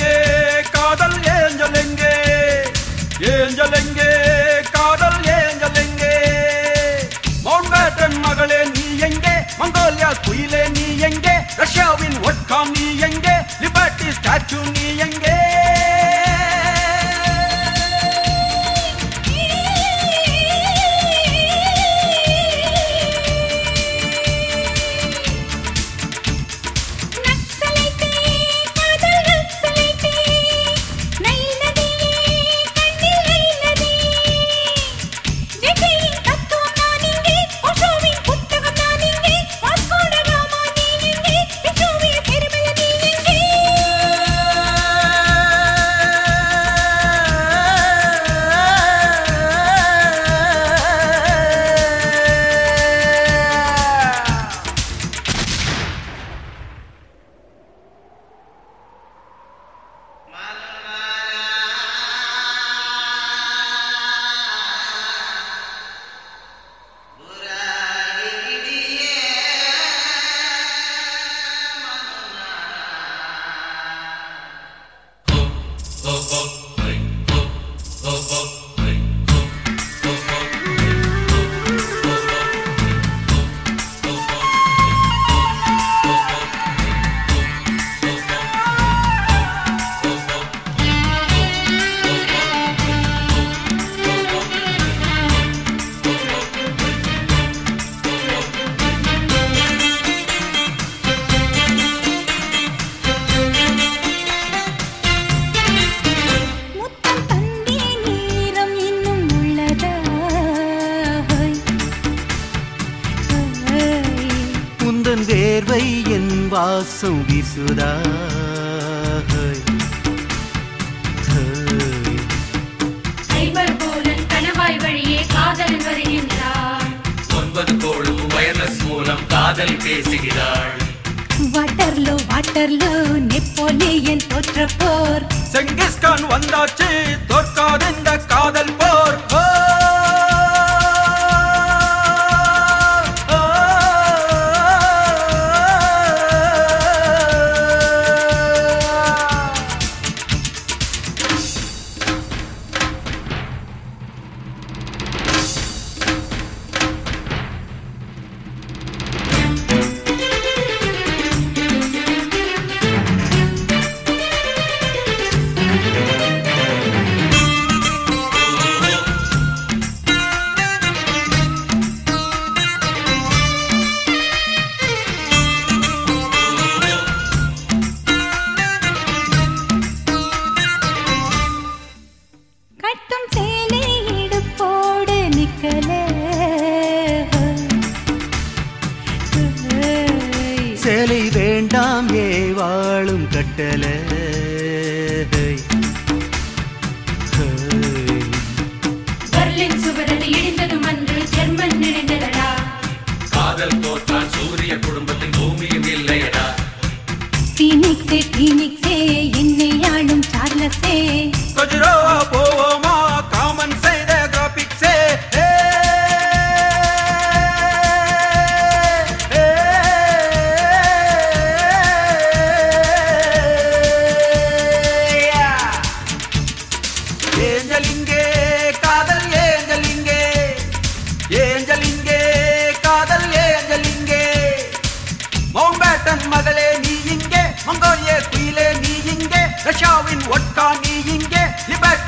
எங்கே காதல் ஏஞ்சல் எங்கே ஏஞ்சல் எங்கே காதல் ஏஞ்சல் எங்கே மவுண்ட்பேட்டன் மகளே நீ எங்கே மங்கோலியா குயிலே நீ எங்கே ரஷ்யாவின் ஒட்காம் நீ எங்கே லிபர்ட்டி ஸ்டாச்சு நீ எங்கே நக்சலைட்டே காதல் நக்சலைட்டே நைல் நதியே கண்ணில் நைல் நதி ஜெகையின் தத்துவம் நான் இங்கே ஓஷோவின் புத்தகம் நான் இங்கே வாஸ்கோட காமா நீ எங்கே விக்டோரிய பெருமள நீ எங்கே முத்தம் தந்தே நீரம் இன்னும் உள்ளதா ஹோய் ஹோய் உந்தன் வேர்வை என் வாசம் வீசுதா ஹோய். ஹோய். ஐவர் போலன் கணவாய் வழியே காதலன் வருகின்றான் ஒன்பது கோளும் வயர்லெஸ் மூலம் காதல் பேசுகிறாள் வாட்டர்லோ வாட்டர்லோ நெப்போலியன் தோற்ற போர் செங்கிஸ்கான் வந்தாச்சு தோற்காது இந்த காதல் போர் ஓ, ஓ, ஓ. கட்டும் சேலை இடுப்போடு நிக்கலே ஹோய். சேலை வேண்டாம் ஏ வாழும் கட்டல பெர்லின் சுவரது இடிந்ததும் அன்று ஜெர்மன் நினைந்ததடா காதல் தோற்றால் சூரிய குடும்பத்தில் பூமியும் இல்லையடா பீனிக்ஸே பீனிக்ஸே என்னை ஆளும் சார்லஸே கஜுரோவா போவோமா காமன் செய்த கிராபிக்ஸே ஏ, ஏ, ஏஞ்சல் இங்கே காதல் ஏஞ்சல் இங்கே ஏஞ்சல் இங்கே காதல் ஏஞ்சல் இங்கே மவுண்ட்பேட்டன் மகளே நீ இங்கே மங்கோலிய குயிலே நீ இங்கே ரஷ்யாவின் ஒட்கா நீ இங்கே லிபர்ட்டி